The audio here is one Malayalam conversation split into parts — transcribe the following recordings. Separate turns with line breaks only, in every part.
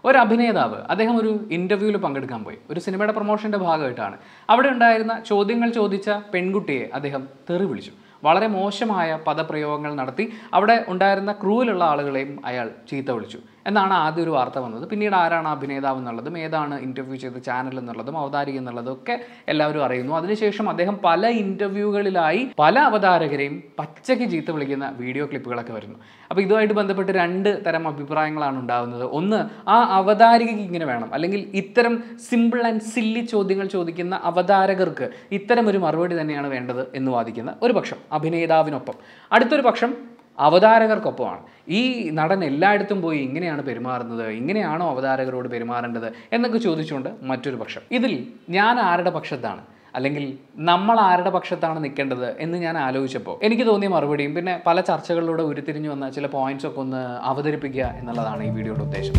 ഒരു അഭിനേതാവ് അദ്ദേഹം ഒരു ഇൻ്റർവ്യൂവിൽ പങ്കെടുക്കാൻ പോയി ഒരു സിനിമയുടെ പ്രൊമോഷൻ്റെ ഭാഗമായിട്ടാണ് അവിടെ ഉണ്ടായിരുന്ന ചോദ്യങ്ങൾ ചോദിച്ച പെൺകുട്ടിയെ അദ്ദേഹം തെറി വിളിച്ചു വളരെ മോശമായ പദപ്രയോഗങ്ങൾ നടത്തി അവിടെ ഉണ്ടായിരുന്ന ക്രൂവിലുള്ള ആളുകളെയും അയാൾ ചീത്ത വിളിച്ചു എന്നാണ് ആദ്യം ഒരു വാർത്ത വന്നത് പിന്നീട് ആരാണ് ആ അഭിനേതാവ് എന്നുള്ളതും ഏതാണ് ഇൻ്റർവ്യൂ ചെയ്ത ചാനൽ എന്നുള്ളതും അവതാരിക എന്നുള്ളതും ഒക്കെ എല്ലാവരും അറിയുന്നു അതിനുശേഷം അദ്ദേഹം പല ഇൻ്റർവ്യൂകളിലായി പല അവതാരകരെയും പച്ചയ്ക്ക് ചീത്ത വിളിക്കുന്ന വീഡിയോ ക്ലിപ്പുകളൊക്കെ വരുന്നു അപ്പോൾ ഇതുമായിട്ട് ബന്ധപ്പെട്ട് രണ്ട് തരം അഭിപ്രായങ്ങളാണ് ഉണ്ടാകുന്നത് ഒന്ന് ആ അവതാരികയ്ക്ക് ഇങ്ങനെ വേണം അല്ലെങ്കിൽ ഇത്തരം സിമ്പിൾ ആൻഡ് സില്ലി ചോദ്യങ്ങൾ ചോദിക്കുന്ന അവതാരകർക്ക് ഇത്തരം ഒരു മറുപടി തന്നെയാണ് വേണ്ടത് എന്ന് വാദിക്കുന്ന ഒരു പക്ഷം അഭിനേതാവിനൊപ്പം അടുത്തൊരു പക്ഷം അവതാരകർക്കൊപ്പമാണ് ഈ നടൻ എല്ലായിടത്തും പോയി ഇങ്ങനെയാണ് പെരുമാറുന്നത് ഇങ്ങനെയാണോ അവതാരകരോട് പെരുമാറേണ്ടത് എന്നൊക്കെ ചോദിച്ചുകൊണ്ട് മറ്റൊരു പക്ഷം ഇതിൽ ഞാൻ ആരുടെ പക്ഷത്താണ് അല്ലെങ്കിൽ നമ്മൾ ആരുടെ പക്ഷത്താണ് നിൽക്കേണ്ടത് എന്ന് ഞാൻ ആലോചിച്ചപ്പോൾ എനിക്ക് തോന്നിയ മറുപടിയും പിന്നെ പല ചർച്ചകളിലൂടെ ഉരുത്തിരിഞ്ഞു വന്ന ചില പോയിന്റ്സ് ഒക്കെ ഒന്ന് അവതരിപ്പിക്കുക എന്നുള്ളതാണ് ഈ വീഡിയോയുടെ ഉദ്ദേശം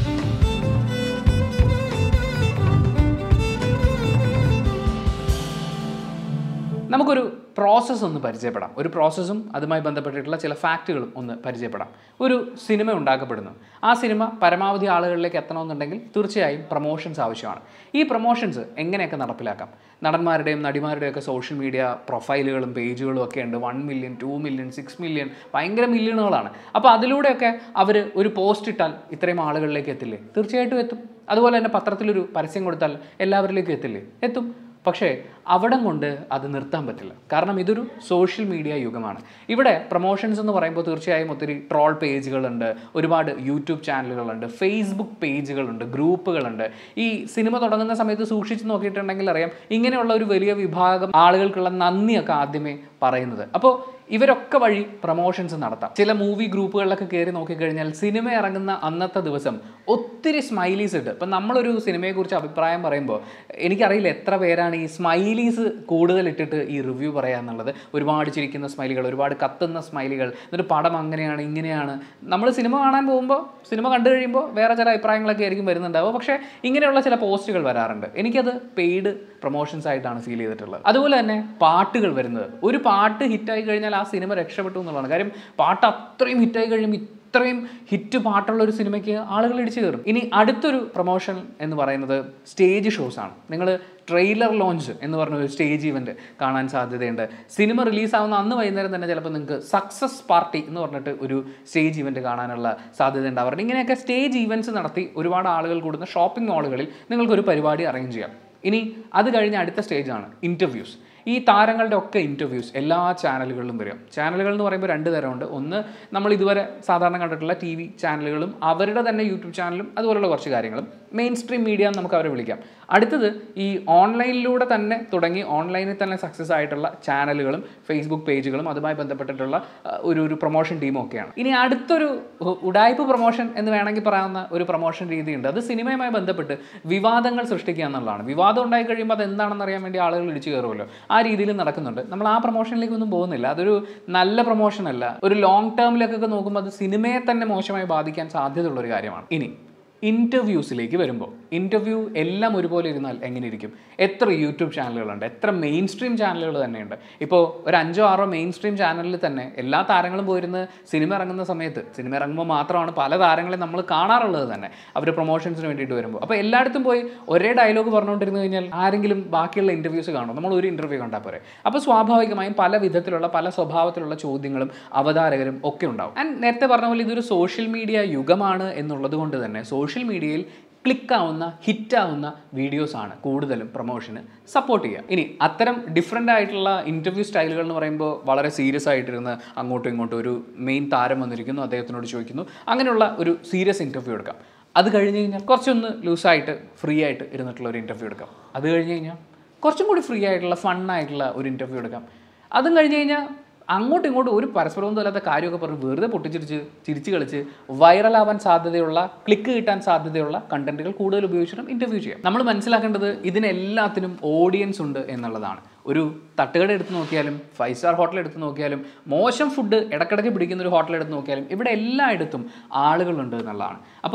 നമുക്കൊരു പ്രോസസ്സ് ഒന്ന് പരിചയപ്പെടാം ഒരു പ്രോസസ്സും അതുമായി ബന്ധപ്പെട്ടിട്ടുള്ള ചില ഫാക്റ്റുകളും ഒന്ന് പരിചയപ്പെടാം ഒരു സിനിമ ഉണ്ടാക്കപ്പെടുന്നു ആ സിനിമ പരമാവധി ആളുകളിലേക്ക് എത്തണമെന്നുണ്ടെങ്കിൽ തീർച്ചയായും പ്രൊമോഷൻസ് ആവശ്യമാണ് ഈ പ്രൊമോഷൻസ് എങ്ങനെയൊക്കെ നടപ്പിലാക്കാം നടന്മാരുടെയും നടിമാരുടെയും ഒക്കെ സോഷ്യൽ മീഡിയ പ്രൊഫൈലുകളും പേജുകളും ഒക്കെ ഉണ്ട് one million two million six million ഭയങ്കര മില്യണുകളാണ് അപ്പോൾ അതിലൂടെയൊക്കെ അവർ ഒരു പോസ്റ്റ് ഇട്ടാൽ ഇത്രയും ആളുകളിലേക്ക് എത്തില്ലേ തീർച്ചയായിട്ടും എത്തും അതുപോലെ തന്നെ പത്രത്തിലൊരു പരസ്യം കൊടുത്താൽ എല്ലാവരിലേക്കും എത്തില്ലേ എത്തും പക്ഷേ അവിടം കൊണ്ട് അത് നിർത്താൻ പറ്റില്ല കാരണം ഇതൊരു സോഷ്യൽ മീഡിയ യുഗമാണ് ഇവിടെ പ്രൊമോഷൻസ് എന്ന് പറയുമ്പോൾ തീർച്ചയായും ഒത്തിരി ട്രോൾ പേജുകളുണ്ട് ഒരുപാട് യൂട്യൂബ് ചാനലുകളുണ്ട് ഫേസ്ബുക്ക് പേജുകളുണ്ട് ഗ്രൂപ്പുകളുണ്ട് ഈ സിനിമ തുടങ്ങുന്ന സമയത്ത് സൂക്ഷിച്ച് നോക്കിയിട്ടുണ്ടെങ്കിൽ അറിയാം ഇങ്ങനെയുള്ള ഒരു വലിയ വിഭാഗം ആളുകൾക്കുള്ള നന്ദിയൊക്കെ ആദ്യമേ പറയുന്നത് അപ്പോൾ ഇവരൊക്കെ വഴി പ്രൊമോഷൻസ് നടത്താം ചില മൂവി ഗ്രൂപ്പുകളിലൊക്കെ കയറി നോക്കിക്കഴിഞ്ഞാൽ സിനിമ ഇറങ്ങുന്ന അന്നത്തെ ദിവസം ഒത്തിരി സ്മൈലീസ് ഇട്ട് ഇപ്പം നമ്മളൊരു സിനിമയെക്കുറിച്ച് അഭിപ്രായം പറയുമ്പോൾ എനിക്കറിയില്ല എത്ര പേരാണ് ഈ സ്മൈലീസ് കൂടുതൽ ഇട്ടിട്ട് ഈ റിവ്യൂ പറയുക എന്നുള്ളത് ഒരുപാട് ചിരിക്കുന്ന സ്മൈലികൾ ഒരുപാട് കത്തുന്ന സ്മൈലികൾ എന്നിട്ട് പടം അങ്ങനെയാണ് ഇങ്ങനെയാണ് നമ്മൾ സിനിമ കാണാൻ പോകുമ്പോൾ സിനിമ കണ്ടു കഴിയുമ്പോൾ വേറെ ചില അഭിപ്രായങ്ങളൊക്കെ ആയിരിക്കും വരുന്നുണ്ടാവുക പക്ഷേ ഇങ്ങനെയുള്ള ചില പോസ്റ്റുകൾ വരാറുണ്ട് എനിക്കത് പെയ്ഡ് പ്രൊമോഷൻസ് ആയിട്ടാണ് ഫീൽ ചെയ്തിട്ടുള്ളത് അതുപോലെ തന്നെ പാട്ടുകൾ വരുന്നത് ഒരു പാട്ട് ഹിറ്റായി കഴിഞ്ഞാൽ ആ സിനിമ രക്ഷപ്പെട്ടു എന്നുള്ളതാണ് കാര്യം പാട്ട് അത്രയും ഹിറ്റായി കഴിയുമ്പോൾ ഇത്രയും ഹിറ്റ് പാട്ടുള്ള ഒരു സിനിമയ്ക്ക് ആളുകൾ ഇടിച്ചു കയറും ഇനി അടുത്തൊരു പ്രൊമോഷൻ എന്ന് പറയുന്നത് സ്റ്റേജ് ഷോസ് ആണ് നിങ്ങൾ ട്രെയിലർ ലോഞ്ച് എന്ന് പറഞ്ഞ ഒരു സ്റ്റേജ് ഇവന്റ് കാണാൻ സാധ്യതയുണ്ട് സിനിമ റിലീസാവുന്ന അന്ന് വൈകുന്നേരം തന്നെ ചിലപ്പോൾ നിങ്ങൾക്ക് സക്സസ് പാർട്ടി എന്ന് പറഞ്ഞിട്ട് ഒരു സ്റ്റേജ് ഇവന്റ് കാണാനുള്ള സാധ്യത ഉണ്ടാവാറുണ്ട് ഇങ്ങനെയൊക്കെ സ്റ്റേജ് ഇവന്റ്സ് നടത്തി ഒരുപാട് ആളുകൾ കൂടുന്ന ഷോപ്പിംഗ് മാളുകളിൽ നിങ്ങൾക്കൊരു പരിപാടി അറേഞ്ച് ചെയ്യാം ഇനി അത് കഴിഞ്ഞ അടുത്ത സ്റ്റേജാണ് ഇൻ്റർവ്യൂസ് ഈ താരങ്ങളുടെ ഒക്കെ ഇൻ്റർവ്യൂസ് എല്ലാ ചാനലുകളിലും വരും ചാനലുകൾ എന്ന് പറയുമ്പോൾ രണ്ട് തരമുണ്ട് ഒന്ന് നമ്മൾ ഇതുവരെ സാധാരണ കണ്ടിട്ടുള്ള ടി വി ചാനലുകളും അവരുടെ തന്നെ യൂട്യൂബ് ചാനലും അതുപോലുള്ള കുറച്ച് കാര്യങ്ങളും മെയിൻ സ്ട്രീം മീഡിയ എന്ന് നമുക്ക് അവരെ വിളിക്കാം അടുത്തത് ഈ ഓൺലൈനിലൂടെ തന്നെ തുടങ്ങി ഓൺലൈനിൽ തന്നെ സക്സസ് ആയിട്ടുള്ള ചാനലുകളും ഫേസ്ബുക്ക് പേജുകളും അതുമായി ബന്ധപ്പെട്ടിട്ടുള്ള അഹ്, ഒരു ഒരു പ്രൊമോഷൻ ടീമും ഒക്കെയാണ് ഇനി അടുത്തൊരു ഉ- ഉഡായിപ്പ് പ്രൊമോഷൻ എന്ന് വേണമെങ്കിൽ പറയാവുന്ന ഒരു പ്രൊമോഷൻ രീതിയുണ്ട് അത് സിനിമയുമായി ബന്ധപ്പെട്ട് വിവാദങ്ങൾ സൃഷ്ടിക്കുക എന്നുള്ളതാണ് വിവാദം ഉണ്ടായി കഴിയുമ്പോൾ അത് എന്താണെന്ന് അറിയാൻ വേണ്ടി ആളുകൾ ഇടിച്ചു കയറുമല്ലോ ആ രീതിയിൽ നടക്കുന്നുണ്ട് നമ്മൾ ആ പ്രൊമോഷനിലേക്ക് ഒന്നും പോകുന്നില്ല അതൊരു നല്ല പ്രൊമോഷൻ അല്ല ഒരു ലോങ് ടേമിലേക്കൊക്കെ നോക്കുമ്പോൾ അത് സിനിമയെ തന്നെ മോശമായി ബാധിക്കാൻ സാധ്യതയുള്ള ഒരു കാര്യമാണ് ഇനി ഇൻ്റർവ്യൂസിലേക്ക് വരുമ്പോൾ ഇൻ്റർവ്യൂ എല്ലാം ഒരുപോലെ ഇരുന്നാൽ എങ്ങനെ ഇരിക്കും എത്ര യൂട്യൂബ് ചാനലുകളുണ്ട് എത്ര മെയിൻ സ്ട്രീം ചാനലുകൾ തന്നെയുണ്ട് ഇപ്പോൾ ഒരു അഞ്ചോ ആറോ മെയിൻ സ്ട്രീം ചാനലിൽ തന്നെ എല്ലാ താരങ്ങളും പോയിരുന്ന് സിനിമ ഇറങ്ങുന്ന സമയത്ത് സിനിമ ഇറങ്ങുമ്പോൾ മാത്രമാണ് പല താരങ്ങളെ നമ്മൾ കാണാറുള്ളത് തന്നെ അവർ പ്രൊമോഷൻസിന് വേണ്ടിയിട്ട് വരുമ്പോൾ അപ്പോൾ എല്ലായിടത്തും പോയി ഒരേ ഡയലോഗ് പറഞ്ഞുകൊണ്ടിരുന്നു കഴിഞ്ഞാൽ ആരെങ്കിലും ബാക്കിയുള്ള ഇൻ്റർവ്യൂസ് കാണും നമ്മൾ ഒരു ഇൻ്റർവ്യൂ കണ്ടാൽ പോരെ അപ്പോൾ സ്വാഭാവികമായും പല വിധത്തിലുള്ള പല സ്വഭാവത്തിലുള്ള ചോദ്യങ്ങളും അവതാരകരും ഒക്കെ ഉണ്ടാവും ആൻഡ് നേരത്തെ പറഞ്ഞ പോലെ ഇതൊരു സോഷ്യൽ മീഡിയ യുഗമാണ് എന്നുള്ളത് കൊണ്ട് തന്നെ സോഷ്യൽ മീഡിയയിൽ ക്ലിക്കാവുന്ന ഹിറ്റാവുന്ന വീഡിയോസാണ് കൂടുതലും പ്രൊമോഷന് സപ്പോർട്ട് ചെയ്യുക ഇനി അത്തരം ഡിഫറെൻ്റ് ആയിട്ടുള്ള ഇൻ്റർവ്യൂ സ്റ്റൈലുകൾ എന്ന് പറയുമ്പോൾ വളരെ സീരിയസ് ആയിട്ടിരുന്ന് അങ്ങോട്ടും ഇങ്ങോട്ടും ഒരു മെയിൻ താരം വന്നിരിക്കുന്നു അദ്ദേഹത്തിനോട് ചോദിക്കുന്നു അങ്ങനെയുള്ള ഒരു സീരിയസ് ഇൻ്റർവ്യൂ എടുക്കാം അത് കഴിഞ്ഞ് കഴിഞ്ഞാൽ കുറച്ചൊന്ന് ലൂസായിട്ട് ഫ്രീ ആയിട്ട് ഇരുന്നിട്ടുള്ള ഒരു ഇൻ്റർവ്യൂ എടുക്കാം അത് കഴിഞ്ഞ് കഴിഞ്ഞാൽ കുറച്ചും കൂടി ഫ്രീ ആയിട്ടുള്ള ഫണ്ണായിട്ടുള്ള ഒരു ഇൻ്റർവ്യൂ എടുക്കാം അതും കഴിഞ്ഞ് കഴിഞ്ഞാൽ അങ്ങോട്ടും ഇങ്ങോട്ടും ഒരു പരസ്പരമൊന്നും അല്ലാത്ത കാര്യമൊക്കെ പറഞ്ഞ് വെറുതെ പൊട്ടിച്ചിരിച്ച് ചിരിച്ച് കളിച്ച് വൈറലാവാൻ സാധ്യതയുള്ള ക്ലിക്ക് കിട്ടാൻ സാധ്യതയുള്ള കണ്ടന്റുകൾ കൂടുതൽ ഉപയോഗിച്ചിട്ടും ഇൻ്റർവ്യൂ ചെയ്യാം നമ്മൾ മനസ്സിലാക്കേണ്ടത് ഇതിനെല്ലാത്തിനും ഓഡിയൻസ് ഉണ്ട് എന്നുള്ളതാണ് ഒരു തട്ടുകട എടുത്ത് നോക്കിയാലും ഫൈവ് സ്റ്റാർ ഹോട്ടൽ എടുത്ത് നോക്കിയാലും മോശം ഫുഡ് ഇടക്കിടയ്ക്ക് പിടിക്കുന്ന ഒരു ഹോട്ടൽ എടുത്ത് നോക്കിയാലും ഇവിടെ എല്ലായിടത്തും ആളുകളുണ്ട് എന്നുള്ളതാണ് അപ്പോൾ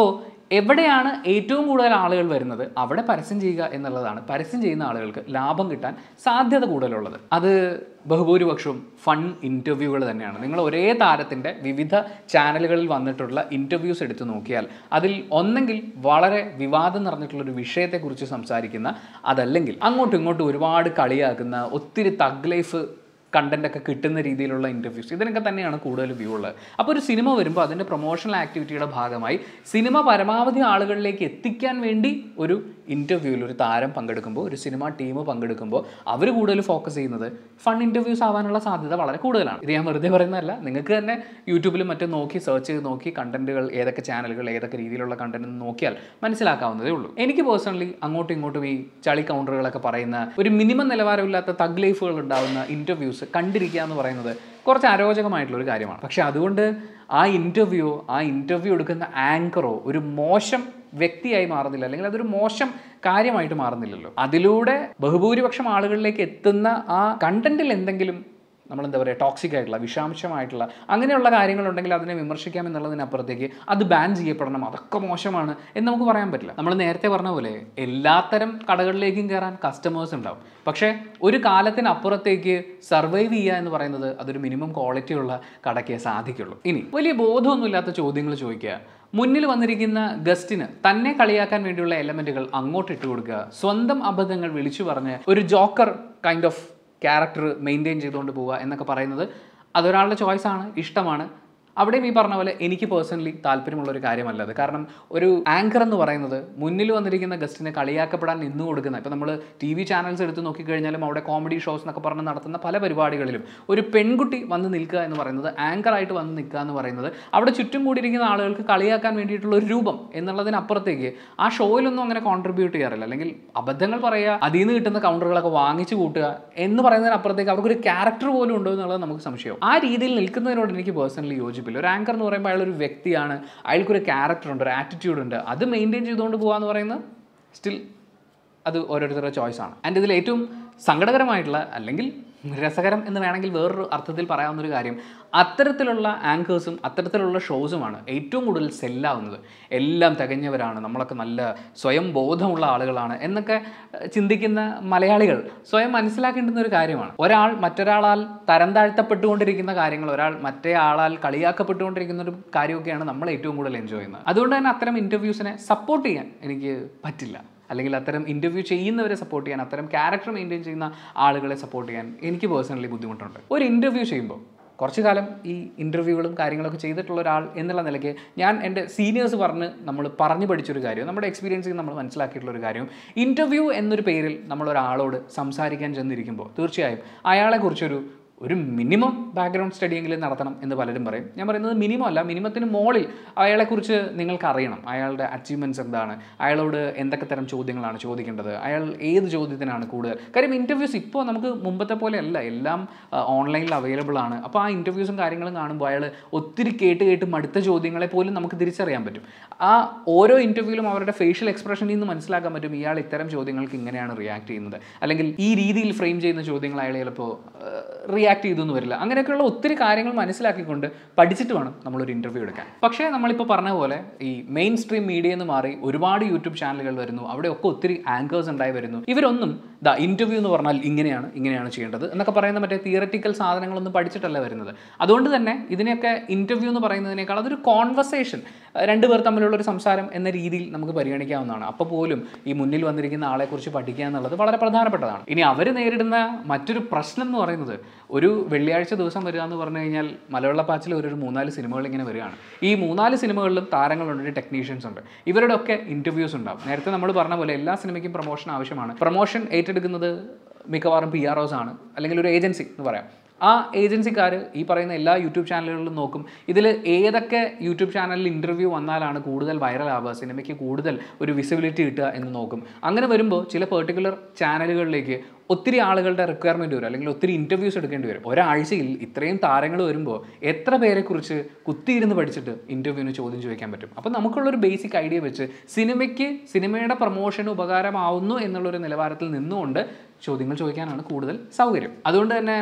എവിടെയാണ് ഏറ്റവും കൂടുതൽ ആളുകൾ വരുന്നത് അവിടെ പരസ്യം ചെയ്യുക എന്നുള്ളതാണ് പരസ്യം ചെയ്യുന്ന ആളുകൾക്ക് ലാഭം കിട്ടാൻ സാധ്യത കൂടുതലുള്ളത് അത് ബഹുഭൂരിപക്ഷവും ഫൺ ഇൻ്റർവ്യൂകൾ തന്നെയാണ് നിങ്ങൾ ഒരേ താരത്തിൻ്റെ വിവിധ ചാനലുകളിൽ വന്നിട്ടുള്ള ഇൻ്റർവ്യൂസ് എടുത്തു നോക്കിയാൽ അതിൽ ഒന്നെങ്കിൽ വളരെ വിവാദം നിറഞ്ഞിട്ടുള്ള ഒരു വിഷയത്തെക്കുറിച്ച് സംസാരിക്കുന്ന അതല്ലെങ്കിൽ അങ്ങോട്ടും ഇങ്ങോട്ടും ഒരുപാട് കളിയാക്കുന്ന ഒത്തിരി തഗ് ലൈഫ് കണ്ടന്റ് ഒക്കെ കിട്ടുന്ന രീതിയിലുള്ള ഇൻ്റർവ്യൂസ് ഇതിനൊക്കെ തന്നെയാണ് കൂടുതൽ വ്യൂ ഉള്ളത് അപ്പോൾ ഒരു സിനിമ വരുമ്പോൾ അതിൻ്റെ പ്രൊമോഷണൽ ആക്ടിവിറ്റിയുടെ ഭാഗമായി സിനിമ പരമാവധി ആളുകളിലേക്ക് എത്തിക്കാൻ വേണ്ടി ഒരു ഇൻ്റർവ്യൂവിൽ ഒരു താരം പങ്കെടുക്കുമ്പോൾ ഒരു സിനിമ ടീം പങ്കെടുക്കുമ്പോൾ അവർ കൂടുതൽ ഫോക്കസ് ചെയ്യുന്നത് ഫൺ ഇൻ്റർവ്യൂസ് ആവാനുള്ള സാധ്യത വളരെ കൂടുതലാണ് ഇത് ഞാൻ വെറുതെ പറയുന്നതല്ല നിങ്ങൾക്ക് തന്നെ യൂട്യൂബിലും മറ്റും നോക്കി സെർച്ച് ചെയ്ത് നോക്കി കണ്ടന്റുകൾ ഏതൊക്കെ ചാനലുകൾ ഏതൊക്കെ രീതിയിലുള്ള കണ്ടന്റ് നോക്കിയാൽ മനസ്സിലാക്കാവുന്നതേ ഉള്ളൂ എനിക്ക് പേഴ്സണലി അങ്ങോട്ടും ഇങ്ങോട്ടും ഈ ചളി കൗണ്ടറുകളൊക്കെ പറയുന്ന ഒരു മിനിമം നിലവാരമില്ലാത്ത തഗ് ലൈഫുകൾ ഉണ്ടാകുന്ന ഇൻ്റർവ്യൂസ് കണ്ടിരിക്കുക എന്ന് പറയുന്നത് കുറച്ച് അരോചകമായിട്ടുള്ള ഒരു കാര്യമാണ് പക്ഷെ അതുകൊണ്ട് ആ ഇൻ്റർവ്യൂ ആ ഇൻ്റർവ്യൂ എടുക്കുന്ന ആങ്കറോ ഒരു മോശം വ്യക്തിയായി മാറുന്നില്ല അല്ലെങ്കിൽ അതൊരു മോശം കാര്യമായിട്ട് മാറുന്നില്ലല്ലോ അതിലൂടെ ബഹുഭൂരിപക്ഷം ആളുകളിലേക്ക് എത്തുന്ന ആ കണ്ടന്റിൽ എന്തെങ്കിലും നമ്മൾ എന്താ പറയുക ടോക്സിക് ആയിട്ടുള്ള വിഷാംശമായിട്ടുള്ള അങ്ങനെയുള്ള കാര്യങ്ങളുണ്ടെങ്കിൽ അതിനെ വിമർശിക്കാം എന്നുള്ളതിനപ്പുറത്തേക്ക് അത് ബാൻ ചെയ്യപ്പെടണം അതൊക്കെ മോശമാണ് എന്ന് നമുക്ക് പറയാൻ പറ്റില്ല നമ്മൾ നേരത്തെ പറഞ്ഞ പോലെ എല്ലാത്തരം കടകളിലേക്കും കയറാൻ കസ്റ്റമേഴ്സ് ഉണ്ടാവും പക്ഷേ ഒരു കാലത്തിനപ്പുറത്തേക്ക് സർവൈവ് ചെയ്യുക എന്ന് പറയുന്നത് അതൊരു മിനിമം ക്വാളിറ്റി ഉള്ള കടക്കേ സാധിക്കുള്ളൂ ഇനി വലിയ ബോധമൊന്നുമില്ലാത്ത ചോദ്യങ്ങൾ ചോദിക്കുക മുന്നിൽ വന്നിരിക്കുന്ന ഗസ്റ്റിന് തന്നെ കളിയാക്കാൻ വേണ്ടിയുള്ള എലമെന്റുകൾ അങ്ങോട്ട് ഇട്ട് കൊടുക്കുക സ്വന്തം അബദ്ധങ്ങൾ വിളിച്ചു പറഞ്ഞ് ഒരു joker kind of character maintain ചെയ്തുകൊണ്ട് പോവുക എന്നൊക്കെ പറയുന്നത് അതൊരാളുടെ ചോയ്സാണ് ഇഷ്ടമാണ് അവിടെയും ഈ പറഞ്ഞ പോലെ എനിക്ക് പേഴ്സണലി താല്പര്യമുള്ള ഒരു കാര്യമല്ല അത് കാരണം ഒരു ആങ്കർ എന്ന് പറയുന്നത് മുന്നിൽ വന്നിരിക്കുന്ന ഗസ്റ്റിനെ കളിയാക്കപ്പെടാൻ നിന്നു കൊടുക്കുന്ന ഇപ്പോൾ നമ്മൾ ടി വി ചാനൽസ് എടുത്ത് നോക്കിക്കഴിഞ്ഞാലും അവിടെ കോമഡി ഷോസ് എന്നൊക്കെ പറഞ്ഞ് നടത്തുന്ന പല പരിപാടികളിലും ഒരു പെൺകുട്ടി വന്ന് നിൽക്കുക എന്ന് പറയുന്നത് ആങ്കറായിട്ട് വന്ന് നിൽക്കുക എന്ന് പറയുന്നത് അവിടെ ചുറ്റും കൂടിയിരിക്കുന്ന ആളുകൾക്ക് കളിയാക്കാൻ വേണ്ടിയിട്ടുള്ള ഒരു രൂപം എന്നുള്ളതിനപ്പുറത്തേക്ക് ആ ഷോയിലൊന്നും അങ്ങനെ കോൺട്രിബ്യൂട്ട് ചെയ്യാറില്ല അല്ലെങ്കിൽ അബദ്ധങ്ങൾ പറയുക അതിൽ നിന്ന് കിട്ടുന്ന കൗണ്ടറുകളൊക്കെ വാങ്ങിച്ചു കൂട്ടുക എന്ന് പറയുന്നതിനപ്പുറത്തേക്ക് അവർക്കൊരു ക്യാരക്ടർ പോലും ഉണ്ടോ എന്നുള്ളത് നമുക്ക് സംശയവും ആ രീതിയിൽ നിൽക്കുന്നതിനോട് എനിക്ക് പേഴ്സണലി യോജിപ്പില്ല ഒരു ആങ്കർ എന്ന് പറയുമ്പോൾ അയാൾ ഒരു വ്യക്തിയാണ് അയാൾക്കൊരു ക്യാരക്ടർ ഉണ്ട് ഒരു ആറ്റിറ്റ്യൂഡ് ഉണ്ട് അത് മെയിൻറ്റെയിൻ ചെയ്തുകൊണ്ട് പോകുക എന്ന് പറയുന്നത് സ്റ്റിൽ അത് ഓരോരുത്തരുടെ ചോയ്സാണ് ആൻഡ് ഇതിൽ ഏറ്റവും സങ്കടകരമായിട്ടുള്ള അല്ലെങ്കിൽ രസകരം എന്ന് വേണമെങ്കിൽ വേറൊരു അർത്ഥത്തിൽ പറയാവുന്ന ഒരു കാര്യം അത്തരത്തിലുള്ള ആങ്കേഴ്സും അത്തരത്തിലുള്ള ഷോസുമാണ് ഏറ്റവും കൂടുതൽ സെല്ലാവുന്നത് എല്ലാം തികഞ്ഞവരാണ് നമ്മളൊക്കെ നല്ല സ്വയം ബോധമുള്ള ആളുകളാണ് എന്നൊക്കെ ഏഹ്, ചിന്തിക്കുന്ന മലയാളികൾ സ്വയം മനസ്സിലാക്കേണ്ടുന്ന ഒരു കാര്യമാണ് ഒരാൾ മറ്റൊരാളാൽ തരം താഴ്ത്തപ്പെട്ടുകൊണ്ടിരിക്കുന്ന കാര്യങ്ങൾ ഒരാൾ മറ്റേ ആളാൽ കളിയാക്കപ്പെട്ടുകൊണ്ടിരിക്കുന്ന ഒരു കാര്യമൊക്കെയാണ് നമ്മൾ ഏറ്റവും കൂടുതൽ എൻജോയ് ചെയ്യുന്നത് അതുകൊണ്ട് തന്നെ അത്തരം ഇൻ്റർവ്യൂസിനെ സപ്പോർട്ട് ചെയ്യാൻ എനിക്ക് പറ്റില്ല അല്ലെങ്കിൽ അത്തരം ഇൻ്റർവ്യൂ ചെയ്യുന്നവരെ സപ്പോർട്ട് ചെയ്യാൻ അത്തരം ക്യാരക്ടർ മെയിൻറ്റെയിൻ ചെയ്യുന്ന ആളുകളെ സപ്പോർട്ട് ചെയ്യാൻ എനിക്ക് പേഴ്സണലി ബുദ്ധിമുട്ടുണ്ട് ഒരു ഇൻ്റർവ്യൂ ചെയ്യുമ്പോൾ കുറച്ച് കാലം ഈ ഇൻ്റർവ്യൂകളും കാര്യങ്ങളൊക്കെ ചെയ്തിട്ടുള്ള ഒരാൾ എന്നുള്ള നിലയ്ക്ക് ഞാൻ എൻ്റെ സീനിയേഴ്സ് പറഞ്ഞ് നമ്മൾ പറഞ്ഞു പഠിച്ചൊരു കാര്യം നമ്മുടെ എക്സ്പീരിയൻസിൽ നമ്മൾ മനസ്സിലാക്കിയിട്ടുള്ള ഒരു കാര്യം ഇൻ്റർവ്യൂ എന്നൊരു പേരിൽ നമ്മൾ ഒരാളോട് സംസാരിക്കാൻ ചെന്നിരിക്കുമ്പോൾ തീർച്ചയായും അയാളെക്കുറിച്ചൊരു ഒരു മിനിമം ബാക്ക്ഗ്രൗണ്ട് സ്റ്റഡിയെങ്കിലും നടത്തണം എന്ന് പലരും പറയും ഞാൻ പറയുന്നത് മിനിമം അല്ല മിനിമത്തിന് മുകളിൽ അയാളെക്കുറിച്ച് നിങ്ങൾക്ക് അറിയണം അയാളുടെ അച്ചീവ്മെൻറ്റ്സ് എന്താണ് അയാളോട് എന്തൊക്കെ തരം ചോദ്യങ്ങളാണ് ചോദിക്കേണ്ടത് അയാൾ ഏത് ചോദ്യത്തിനാണ് കൂടുതൽ കാര്യം ഇൻ്റർവ്യൂസ് ഇപ്പോൾ നമുക്ക് മുമ്പത്തെ പോലെ അല്ല എല്ലാം ഓൺലൈനിൽ അവൈലബിൾ ആണ് അപ്പോൾ ആ ഇൻ്റർവ്യൂസും കാര്യങ്ങളും കാണുമ്പോൾ അയാൾ ഒത്തിരി കേട്ട് കേട്ട് മടുത്ത ചോദ്യങ്ങളെ പോലും നമുക്ക് തിരിച്ചറിയാൻ പറ്റും ആ ഓരോ ഇൻ്റർവ്യൂവിലും അവരുടെ ഫേഷ്യൽ എക്സ്പ്രഷനിൽ നിന്ന് മനസ്സിലാക്കാൻ പറ്റും ഇയാൾ ഇത്തരം ചോദ്യങ്ങൾക്ക് ഇങ്ങനെയാണ് റിയാക്ട് ചെയ്യുന്നത് അല്ലെങ്കിൽ ഈ രീതിയിൽ ഫ്രെയിം ചെയ്യുന്ന ചോദ്യങ്ങൾ അയാൾ ചിലപ്പോൾ റിയാക്ട് ചെയ്തൊന്നും വരില്ല അങ്ങനെയൊക്കെയുള്ള ഒത്തിരി കാര്യങ്ങൾ മനസ്സിലാക്കിക്കൊണ്ട് പഠിച്ചിട്ട് വേണം നമ്മളൊരു ഇൻ്റർവ്യൂ എടുക്കാൻ പക്ഷേ നമ്മളിപ്പോൾ പറഞ്ഞ പോലെ ഈ മെയിൻ സ്ട്രീം മീഡിയയിൽ നിന്ന് മാറി ഒരുപാട് യൂട്യൂബ് ചാനലുകൾ വരുന്നു അവിടെയൊക്കെ ഒത്തിരി ആങ്കേഴ്സ് ഉണ്ടായി വരുന്നു ഇവരൊന്നും ദാ ഇൻ്റർവ്യൂ എന്ന് പറഞ്ഞാൽ ഇങ്ങനെയാണ് ഇങ്ങനെയാണ് ചെയ്യേണ്ടത് എന്നൊക്കെ പറയുന്ന മറ്റേ തിയററ്റിക്കൽ സാധനങ്ങളൊന്നും പഠിച്ചിട്ടല്ല വരുന്നത് അതുകൊണ്ട് തന്നെ ഇതിനെയൊക്കെ ഇൻ്റർവ്യൂ എന്ന് പറയുന്നതിനേക്കാൾ അതൊരു കോൺവെർസേഷൻ രണ്ടുപേർ തമ്മിലുള്ള ഒരു സംസാരം എന്ന രീതിയിൽ നമുക്ക് പരിഗണിക്കാവുന്നതാണ് അപ്പോൾ പോലും ഈ മുന്നിൽ വന്നിരിക്കുന്ന ആളെക്കുറിച്ച് പഠിക്കുക എന്നുള്ളത് വളരെ പ്രധാനപ്പെട്ടതാണ് ഇനി അവർ നേരിടുന്ന മറ്റൊരു പ്രശ്നം എന്ന് പറയുന്നത് ഒരു വെള്ളിയാഴ്ച ദിവസം വരിക എന്ന് പറഞ്ഞു കഴിഞ്ഞാൽ മലയാളപ്പാച്ചിൽ ഒരു ഒരു മൂന്നാല് സിനിമകൾ ഇങ്ങനെ വരികയാണ് ഈ മൂന്നാല് സിനിമകളിലും താരങ്ങളുണ്ട് ടെക്നീഷ്യൻസ് ഉണ്ട് ഇവരുടെ ഒക്കെ ഇൻ്റർവ്യൂസ് ഉണ്ടാവും നേരത്തെ നമ്മൾ പറഞ്ഞ പോലെ എല്ലാ സിനിമയ്ക്കും പ്രൊമോഷൻ ആവശ്യമാണ് പ്രൊമോഷൻ ഏറ്റെടുക്കുന്നത് മിക്കവാറും പി ആർ ഒസ് ആണ് അല്ലെങ്കിൽ ഒരു ഏജൻസി എന്ന് പറയാം ആ ഏജൻസിക്കാർ ഈ പറയുന്ന എല്ലാ യൂട്യൂബ് ചാനലുകളിലും നോക്കും ഇതിൽ ഏതൊക്കെ യൂട്യൂബ് ചാനലിൽ ഇൻ്റർവ്യൂ വന്നാലാണ് കൂടുതൽ വൈറലാവുക സിനിമയ്ക്ക് കൂടുതൽ ഒരു വിസിബിലിറ്റി കിട്ടുക എന്ന് നോക്കും അങ്ങനെ വരുമ്പോൾ ചില പെർട്ടിക്കുലർ ചാനലുകളിലേക്ക് ഒത്തിരി ആളുകളുടെ റിക്വയർമെൻറ്റ് വരും അല്ലെങ്കിൽ ഒത്തിരി ഇൻ്റർവ്യൂസ് എടുക്കേണ്ടി വരും ഒരാഴ്ചയിൽ ഇത്രയും താരങ്ങൾ വരുമ്പോൾ എത്ര പേരെക്കുറിച്ച് കുത്തിയിരുന്ന് പഠിച്ചിട്ട് ഇൻ്റർവ്യൂവിന് ചോദ്യം ചോദിക്കാൻ പറ്റും അപ്പോൾ നമുക്കുള്ളൊരു ബേസിക് ഐഡിയ വെച്ച് സിനിമയ്ക്ക് സിനിമയുടെ പ്രൊമോഷന് ഉപകാരമാവുന്നു എന്നുള്ളൊരു നിലവാരത്തിൽ നിന്നുകൊണ്ട് ചോദ്യങ്ങൾ ചോദിക്കാനാണ് കൂടുതൽ സൗകര്യം അതുകൊണ്ട് തന്നെ